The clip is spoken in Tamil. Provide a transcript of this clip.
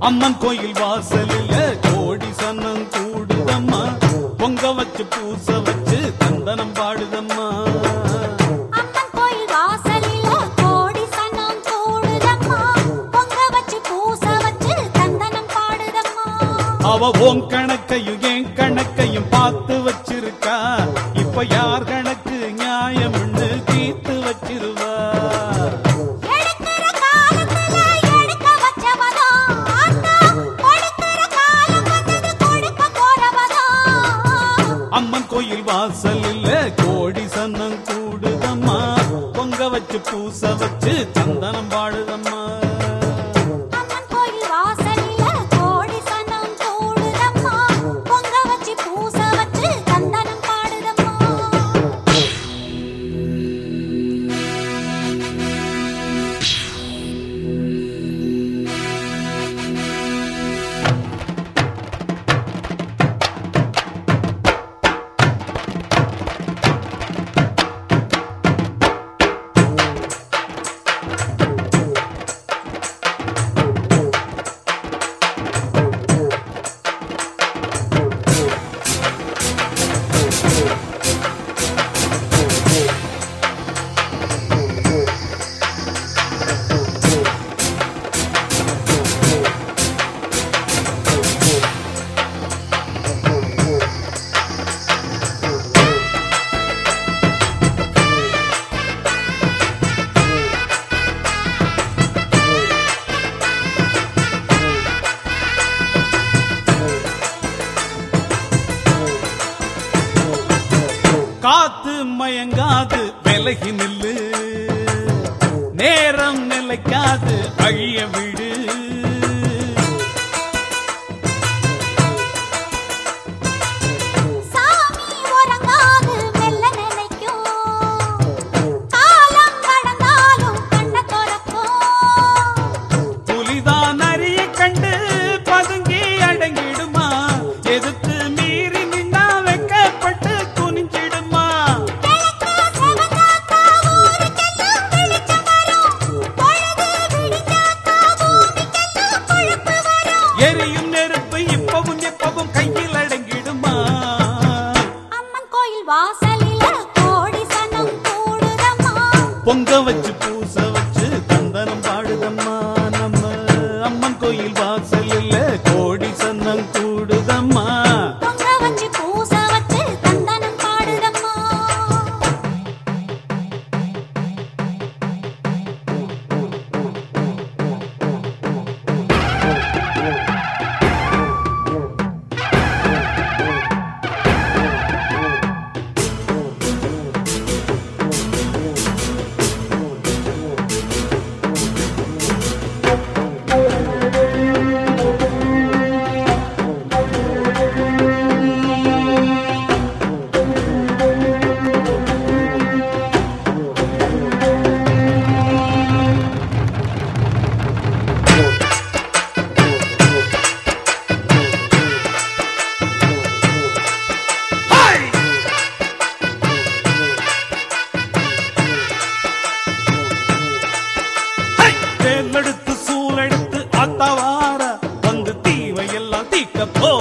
அம்மன் கோயில் வாசலில் கோடி சன்னம் கூடுதம்மா பொங்க வச்சு பூச வச்சு தந்தனம் பாடுதம்மா அம்மன் கோயில் வாசலில கோடி சனம் கூடுதம்மா பொங்க வச்சு பூச வச்சு தந்தனம் பாடுதம்மா அவ ஓம் கணக்கையும் என் கணக்கையும் பார்த்து வச்சிருக்கா இப்ப யார் கணக்கு நியாயம்னு தீர்த்து வச்சிருவா எடுக்கிற காலத்துல எடுக்க வச்சவதா ஆத்தா கொடுக்கிற காலம் வந்தது கொடுக்க போறவதா அம்மன் கோயில் வாசலில் கோடி சன்னம் கூடுதம்மா பொங்க வச்சு பூச வச்சு தந்தனம் பாடுதம்மா அம்மன் கோயில் வாசலில கோடி சனம் கூடுதம்மா பொங்க வச்சு பூச வச்சு தந்தனம் பாடுதம்மா காத்து மயங்காது விலகி நில்லு நேரம் நிலைக்காது அழிய விடு சாமி உறங்காது மெல்ல நினைக்கும் காலம் கடந்தாலும் கண்ண துறக்கும் புலிதான் அரிய கண்டு பதுங்கி அடங்கிடுமா எதுக்கு மீறி நின்னா வெக்கப்பட்டு குனிஞ்சிடுமா கிழக்கு செவந்தாத்தா ஊருக்கெல்லாம் வெளிச்சம் வரும் பொழுது விடிஞ்சாத்தா பூமிக்கெல்லாம் கொழுப்பு வரும் எரியும் நெருப்பு இப்பவும் எப்பவும் கையில் அடங்கிடுமா அம்மன் கோயில் வாசலில கோடி சனம் கூடுதம்மா பொங்க வச்சு பூச வச்சு தந்தனம் பாடுதம்மா நம்ம அம்மன் கோயில் வாசலில் கோடி சன்னம் கூடுதம்மா பொங்க வச்சு பூச வச்சு தந்தனம் பாடுதம்மா தேர்ந்தெடுத்து சூழெடுத்து அத்தவார வந்து தீவை எல்லாம் தீக்க போ